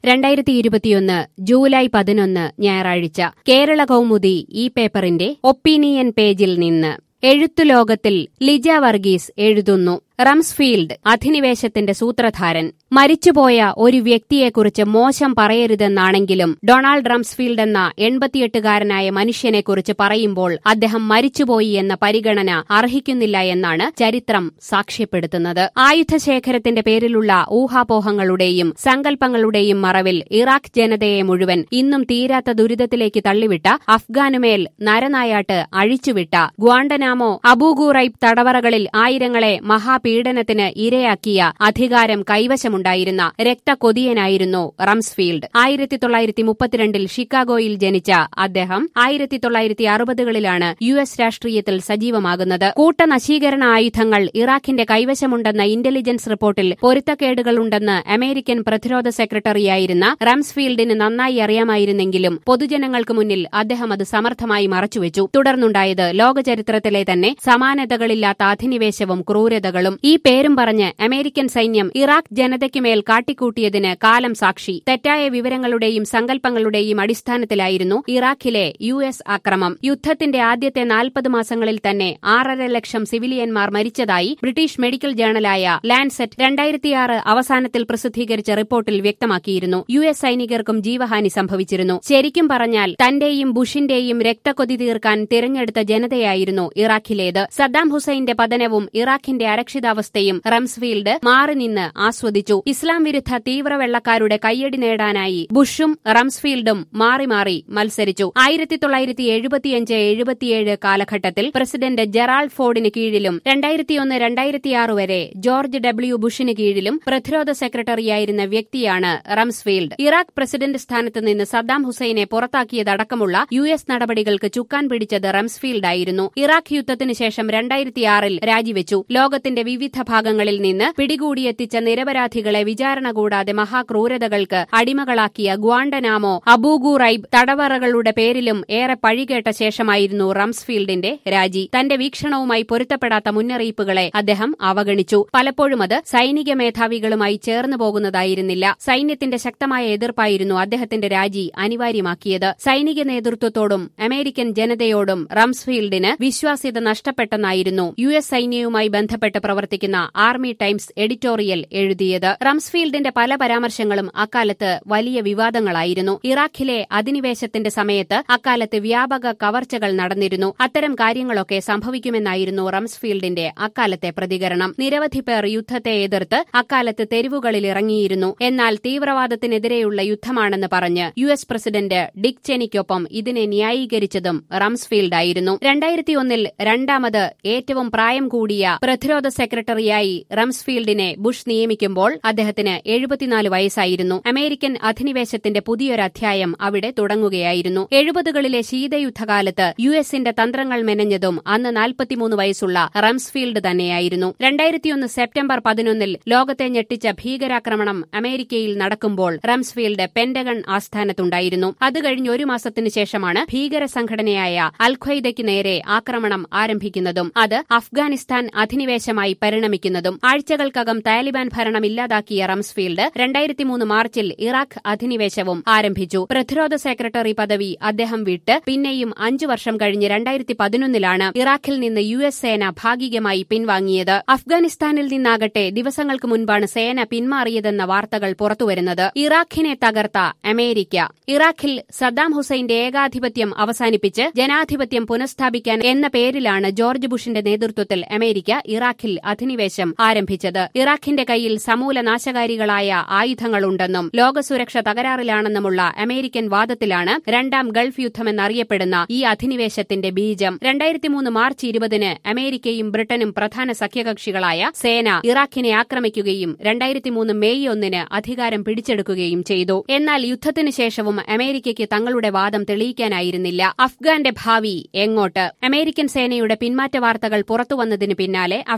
രണ്ടായിരത്തി ഇരുപത്തിയൊന്ന് ജൂലൈ പതിനൊന്ന് ഞായറാഴ്ച കേരള കൗമുദി ഈ പേപ്പറിന്റെ ഒപ്പീനിയൻ പേജിൽ നിന്ന് എഴുത്തുലോകത്തിൽ ലിജ വർഗീസ് എഴുതുന്നു റംസ്ഫീൽഡ് അധിനിവേശത്തിന്റെ സൂത്രധാരൻ മരിച്ചുപോയ ഒരു വ്യക്തിയെക്കുറിച്ച് മോശം പറയരുതെന്നാണെങ്കിലും ഡൊണാൾഡ് റംസ്ഫീൽഡ് എന്ന എൺപത്തിയെട്ടുകാരനായ മനുഷ്യനെക്കുറിച്ച് പറയുമ്പോൾ അദ്ദേഹം മരിച്ചുപോയി എന്ന പരിഗണന അർഹിക്കുന്നില്ല എന്നാണ് ചരിത്രം സാക്ഷ്യപ്പെടുത്തുന്നത് ആയുധശേഖരത്തിന്റെ പേരിലുള്ള ഊഹാപോഹങ്ങളുടെയും സങ്കല്പങ്ങളുടെയും മറവിൽ ഇറാഖ് ജനതയെ മുഴുവൻ ഇന്നും തീരാത്ത ദുരിതത്തിലേക്ക് തള്ളിവിട്ട അഫ്ഗാനുമേൽ നരനായാട്ട് അഴിച്ചുവിട്ട ഗ്വാണ്ടനാമോ അബൂഗുറൈബ് തടവറകളിൽ ആയിരങ്ങളെ മഹാപീഡനത്തിന് ഇരയാക്കിയ അധികാരം കൈവശമുണ്ടായിരുന്ന രക്തകൊതിയനായിരുന്നു റംസ്ഫീൽഡ് ആയിരത്തി തൊള്ളായിരത്തി മുപ്പത്തിരണ്ടിൽ ഷിക്കാഗോയിൽ ജനിച്ച അദ്ദേഹം ആയിരത്തി തൊള്ളായിരത്തി അറുപതുകളിലാണ് യു എസ് രാഷ്ട്രീയത്തിൽ സജീവമാകുന്നത് കൂട്ടനശീകരണ ആയുധങ്ങൾ ഇറാഖിന്റെ കൈവശമുണ്ടെന്ന ഇന്റലിജൻസ് റിപ്പോർട്ടിൽ പൊരുത്തക്കേടുകളുണ്ടെന്ന് അമേരിക്കൻ പ്രതിരോധ സെക്രട്ടറിയായിരുന്ന റംസ്ഫീൽഡിന് നന്നായി അറിയാമായിരുന്നെങ്കിലും പൊതുജനങ്ങൾക്ക് മുന്നിൽ അദ്ദേഹം അത് സമർത്ഥമായി മറച്ചുവെച്ചു തുടർന്നുണ്ടായത് ലോകചരിത്രത്തിലെ തന്നെ സമാനതകളില്ലാത്ത അധിനിവേശവും ക്രൂരതകളും ഈ പേരും പറഞ്ഞ് അമേരിക്കൻ സൈന്യം ഇറാഖ് ജനതയ്ക്കുമേൽ കാട്ടിക്കൂട്ടിയതിന് കാലം സാക്ഷി തെറ്റായ വിവരങ്ങളുടെയും സങ്കല്പങ്ങളുടെയും അടിസ്ഥാനത്തിലായിരുന്നു ഇറാഖിലെ യു എസ് ആക്രമം യുദ്ധത്തിന്റെ ആദ്യത്തെ നാൽപ്പത് മാസങ്ങളിൽ തന്നെ ആറര ലക്ഷം സിവിലിയന്മാർ മരിച്ചതായി ബ്രിട്ടീഷ് മെഡിക്കൽ ജേണലായ ലാൻസെറ്റ് രണ്ടായിരത്തിയാറ് അവസാനത്തിൽ പ്രസിദ്ധീകരിച്ച റിപ്പോർട്ടിൽ വ്യക്തമാക്കിയിരുന്നു യു എസ് സൈനികർക്കും ജീവഹാനി സംഭവിച്ചിരുന്നു ശരിക്കും പറഞ്ഞാൽ തന്റെയും ബുഷിന്റെയും രക്തക്കൊതി തീർക്കാൻ തിരഞ്ഞെടുത്ത ജനതയായിരുന്നു ഇറാഖിലേത് സദ്ദാം ഹുസൈന്റെ പതനവും ഇറാഖിന്റെ അരക്ഷിതാവസ്ഥയും റംസ്ഫീൽഡ് മാറി നിന്ന് ആസ്വദിച്ചു ഇസ്ലാം വിരുദ്ധ തീവ്രവെള്ളക്കാരുടെ കയ്യടി നേടാനായി ബുഷും റംസ്ഫീൽഡും മാറി മാറി മത്സരിച്ചു ആയിരത്തി തൊള്ളായിരത്തി എഴുപത്തിയഞ്ച് എഴുപത്തിയേഴ് കാലഘട്ടത്തിൽ പ്രസിഡന്റ് ജെറാൾഡ് ഫോർഡിന് കീഴിലും രണ്ടായിരത്തിയൊന്ന് രണ്ടായിരത്തിയാറ് വരെ ജോർജ് ഡബ്ല്യു ബുഷിന് കീഴിലും പ്രതിരോധ സെക്രട്ടറിയായിരുന്ന വ്യക്തിയാണ് റംസ്ഫീൽഡ് ഇറാഖ് പ്രസിഡന്റ് സ്ഥാനത്ത് നിന്ന് സദ്ദാം ഹുസൈനെ പുറത്താക്കിയതടക്കമുള്ള യു എസ് നടപടികൾക്ക് ചുക്കാൻ പിടിച്ചത് റംസ്ഫീൽഡായിരുന്നു ഇറാഖ് യുദ്ധത്തിനു ശേഷം രണ്ടായിരത്തിയാറിൽ രാജിവെച്ചു ലോകത്തിന്റെ വിവിധ ഭാഗങ്ങളിൽ നിന്ന് പിടികൂടിയെത്തിച്ച നിരപരാധികളെ വിചാരണ കൂടാതെ മഹാക്രൂരതകൾക്ക് അടിമകളാക്കിയ ഗ്വാണ്ടനാമോ അബൂഗുറൈബ് തടവറകളുടെ പേരിലും ഏറെ പഴികേട്ട ശേഷമായിരുന്നു റംസ്ഫീൽഡിന്റെ രാജി തന്റെ വീക്ഷണവുമായി പൊരുത്തപ്പെടാത്ത മുന്നറിയിപ്പുകളെ അദ്ദേഹം അവഗണിച്ചു പലപ്പോഴും അത് സൈനിക മേധാവികളുമായി ചേർന്നു പോകുന്നതായിരുന്നില്ല സൈന്യത്തിന്റെ ശക്തമായ എതിർപ്പായിരുന്നു അദ്ദേഹത്തിന്റെ രാജി അനിവാര്യമാക്കിയത് സൈനിക നേതൃത്വത്തോടും അമേരിക്കൻ ജനതയോടും റംസ്ഫീൽഡിന് വിശ്വാസ്യത നഷ്ടപ്പെട്ടെന്നായിരുന്നു യു എസ് സൈന്യവുമായി ബന്ധപ്പെട്ട് പ്രവർത്തിക്കുന്ന ആർമി ടൈംസ് എഡിറ്റോറിയൽ എഴുതിയത് റംസ്ഫീൽഡിന്റെ പല പരാമർശങ്ങളും അക്കാലത്ത് വലിയ വിവാദങ്ങളായിരുന്നു ഇറാഖിലെ അധിനിവേശത്തിന്റെ സമയത്ത് അക്കാലത്ത് വ്യാപക കവർച്ചകൾ നടന്നിരുന്നു അത്തരം കാര്യങ്ങളൊക്കെ സംഭവിക്കുമെന്നായിരുന്നു റംസ്ഫീൽഡിന്റെ അക്കാലത്തെ പ്രതികരണം നിരവധി പേർ യുദ്ധത്തെ എതിർത്ത് അക്കാലത്ത് തെരുവുകളിൽ ഇറങ്ങിയിരുന്നു എന്നാൽ തീവ്രവാദത്തിനെതിരെയുള്ള യുദ്ധമാണെന്ന് പറഞ്ഞ് യു എസ് പ്രസിഡന്റ് ഡിക് ചെനിക്കൊപ്പം ഇതിനെ ന്യായീകരിച്ചതും റംസ്ഫീൽഡായിരുന്നു രണ്ടായിരത്തിയൊന്നിൽ രണ്ടാമത് ഏറ്റവും പ്രായം കൂടിയ പ്രതിരോധ സെക്രട്ടറിയായി റംസ്ഫീൽഡിനെ ബുഷ് നിയമിക്കുമ്പോൾ അദ്ദേഹത്തിന് എഴുപത്തിനാല് വയസ്സായിരുന്നു അമേരിക്കൻ അധിനിവേശത്തിന്റെ പുതിയൊരു അധ്യായം അവിടെ തുടങ്ങുകയായിരുന്നു എഴുപതുകളിലെ ശീതയുദ്ധകാലത്ത് യു എസിന്റെ തന്ത്രങ്ങൾ മെനഞ്ഞതും അന്ന് നാൽപ്പത്തിമൂന്ന് വയസ്സുള്ള റംസ്ഫീൽഡ് തന്നെയായിരുന്നു രണ്ടായിരത്തിയൊന്ന് സെപ്റ്റംബർ പതിനൊന്നിൽ ലോകത്തെ ഞെട്ടിച്ച ഭീകരാക്രമണം അമേരിക്കയിൽ നടക്കുമ്പോൾ റംസ്ഫീൽഡ് പെന്റഗൺ ആസ്ഥാനത്തുണ്ടായിരുന്നു അത് കഴിഞ്ഞ് ഒരു മാസത്തിനു ശേഷമാണ് ഭീകര സംഘടനയായ അൽഖ്വയ്ദയ്ക്ക് നേരെ ആക്രമണം ആരംഭിക്കുന്നതും അത് അഫ്ഗാനിസ്ഥാൻ അധിനിവേശമായി പരിണമിക്കുന്നതും ആഴ്ചകൾക്കകം താലിബാൻ ഭരണം ഇല്ലാതാക്കിയ റംസ്ഫീൽഡ് രണ്ടായിരത്തിമൂന്ന് മാർച്ചിൽ ഇറാഖ് അധിനിവേശവും ആരംഭിച്ചു പ്രതിരോധ സെക്രട്ടറി പദവി അദ്ദേഹം വിട്ട് പിന്നെയും അഞ്ചു വർഷം കഴിഞ്ഞ് രണ്ടായിരത്തി പതിനൊന്നിലാണ് ഇറാഖിൽ നിന്ന് യു എസ് സേന ഭാഗികമായി പിൻവാങ്ങിയത് അഫ്ഗാനിസ്ഥാനിൽ നിന്നാകട്ടെ ദിവസങ്ങൾക്ക് മുൻപാണ് സേന പിന്മാറിയതെന്ന വാർത്തകൾ പുറത്തുവരുന്നത് ഇറാഖിനെ തകർത്ത അമേരിക്ക ഇറാഖിൽ സദ്ദാം ഹുസൈന്റെ ഏകാധിപത്യം അവസാനിപ്പിച്ച് ജനാധിപത്യം പുനഃസ്ഥാപിക്കാൻ എന്ന പേരിലാണ് ജോർജ് ബുഷിന്റെ നേതൃത്വത്തിൽ അമേരിക്ക ഇറാഖിൽ അധിനിവേശം ആരംഭിച്ചത് ഇറാഖിന്റെ കയ്യിൽ സമൂല നാശകാരികളായ ആയുധങ്ങളുണ്ടെന്നും ലോകസുരക്ഷ തകരാറിലാണെന്നുമുള്ള അമേരിക്കൻ വാദത്തിലാണ് രണ്ടാം ഗൾഫ് യുദ്ധമെന്നറിയപ്പെടുന്ന ഈ അധിനിവേശത്തിന്റെ ബീജം രണ്ടായിരത്തിമൂന്ന് മാർച്ച് ഇരുപതിന് അമേരിക്കയും ബ്രിട്ടനും പ്രധാന സഖ്യകക്ഷികളായ സേന ഇറാഖിനെ ആക്രമിക്കുകയും രണ്ടായിരത്തിമൂന്ന് മെയ് ഒന്നിന് അധികാരം പിടിച്ചെടുക്കുകയും ചെയ്തു എന്നാൽ യുദ്ധത്തിനു ശേഷവും അമേരിക്കയ്ക്ക് തങ്ങളുടെ വാദം തെളിയിക്കാനായിരുന്നില്ല അഫ്ഗാന്റെ ഭാവി എങ്ങോട്ട് അമേരിക്കൻ സേനയുടെ പിന്മാറ്റ വാർത്തകൾ പുറത്തുവന്നതിന് പിന്നാലെ അഫ്ഗാനിസ്ഥാൻ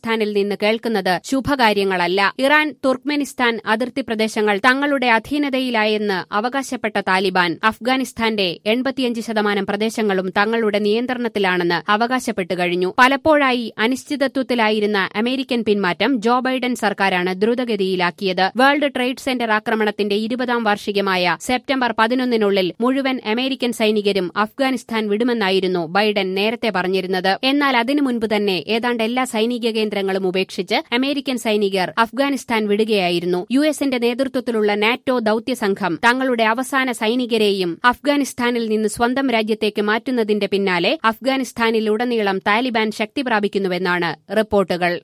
അഫ്ഗാനിസ്ഥാനിൽ നിന്ന് കേൾക്കുന്നത് ശുഭകാര്യങ്ങളല്ല ഇറാൻ തുർക്ക്മെനിസ്ഥാൻ അതിർത്തി പ്രദേശങ്ങൾ തങ്ങളുടെ അധീനതയിലായെന്ന് അവകാശപ്പെട്ട താലിബാൻ അഫ്ഗാനിസ്ഥാന്റെ എൺപത്തിയഞ്ച് ശതമാനം പ്രദേശങ്ങളും തങ്ങളുടെ നിയന്ത്രണത്തിലാണെന്ന് അവകാശപ്പെട്ടു കഴിഞ്ഞു പലപ്പോഴായി അനിശ്ചിതത്വത്തിലായിരുന്ന അമേരിക്കൻ പിന്മാറ്റം ജോ ബൈഡൻ സർക്കാരാണ് ദ്രുതഗതിയിലാക്കിയത് വേൾഡ് ട്രേഡ് സെന്റർ ആക്രമണത്തിന്റെ ഇരുപതാം വാർഷികമായ സെപ്റ്റംബർ പതിനൊന്നിനുള്ളിൽ മുഴുവൻ അമേരിക്കൻ സൈനികരും അഫ്ഗാനിസ്ഥാൻ വിടുമെന്നായിരുന്നു ബൈഡൻ നേരത്തെ പറഞ്ഞിരുന്നത് എന്നാൽ അതിനു മുൻപ് തന്നെ ഏതാണ്ട് എല്ലാ സൈനിക കേന്ദ്രങ്ങളും ഉപേക്ഷിച്ച് അമേരിക്കൻ സൈനികർ അഫ്ഗാനിസ്ഥാൻ വിടുകയായിരുന്നു യു എസിന്റെ നേതൃത്വത്തിലുള്ള നാറ്റോ ദൌത്യ സംഘം തങ്ങളുടെ അവസാന സൈനികരെയും അഫ്ഗാനിസ്ഥാനിൽ നിന്ന് സ്വന്തം രാജ്യത്തേക്ക് മാറ്റുന്നതിന്റെ പിന്നാലെ അഫ്ഗാനിസ്ഥാനിലുടനീളം താലിബാൻ ശക്തി പ്രാപിക്കുന്നുവെന്നാണ് റിപ്പോർട്ടുകൾ